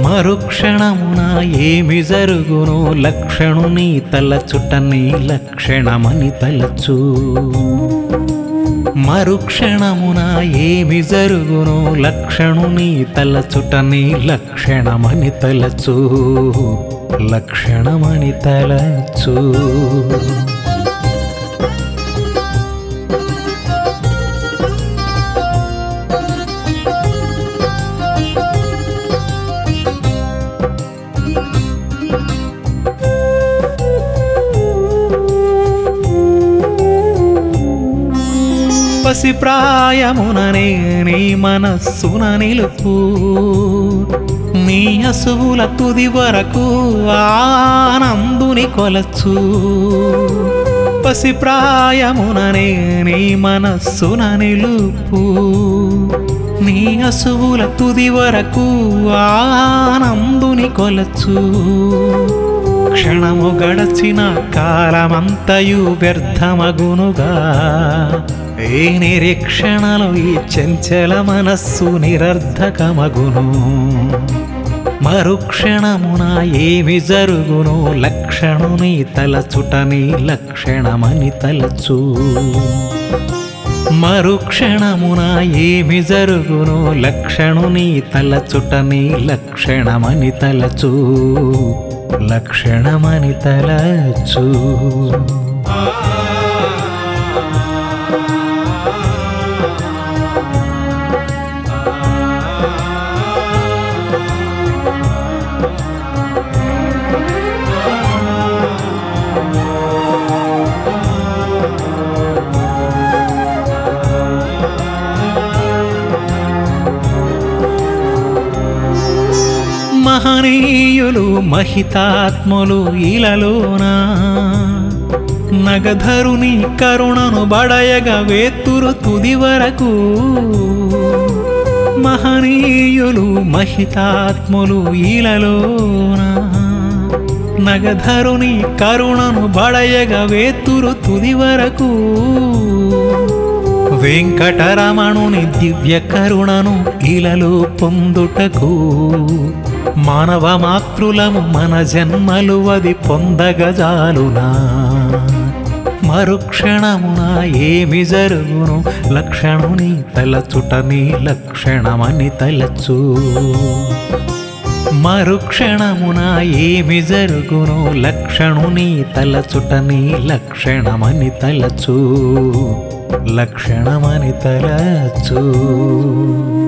మరుక్షణమున ఏమి జరుగును లక్షణుని తలచుటని లక్షణమని తలచు మరుక్షణమున ఏమి జరుగును లక్షణుని తలచుటని లక్షణమని తలచు లక్షణమని తలచు పసి ప్రాయముననే నీ మనస్సున నిలుపు నీ అసువుల తుది వరకు ఆనందుని కొలచు పసి ప్రాయముననే నీ మనస్సున నిలుపు నీ అసువుల తుది వరకు ఆనందుని కొలచు క్షణము గడచిన కాలమంతయు వ్యర్థమగునుగా ఏ నిరీక్షణలో ఈ చంచల మనస్సు నిరర్ధకమగును మరుక్షణమున ఏమి జరుగును లక్షణుని తలచుటని లక్షణమని తలచు మరుక్షణమున ఏమి జరుగును లక్షణుని తలచుటని లక్షణమని తలచు లక్షణమని తలచు మహనీయులు మహితాత్ములు ఇలలోనా నగధరుని కరుణను బడయగ వేత్తురు తుది వరకు మహనీయులు మహితాత్ములు ఇలలోనా నగధరుని కరుణను బడయగ వేత్తురు తుది వరకు వెంకటరమణుని దివ్య కరుణను ఇలలో పొందుటకు మానవ మాతృలము మన జన్మలు అది పొందగజాలునా మరుక్షణమున ఏమి జరుగును లక్షణుని తలచుటని లక్షణమని తలచు మరుక్షణమున ఏమి జరుగును లక్షణుని తలచుటని లక్షణమని తలచు లక్షణమని తలచు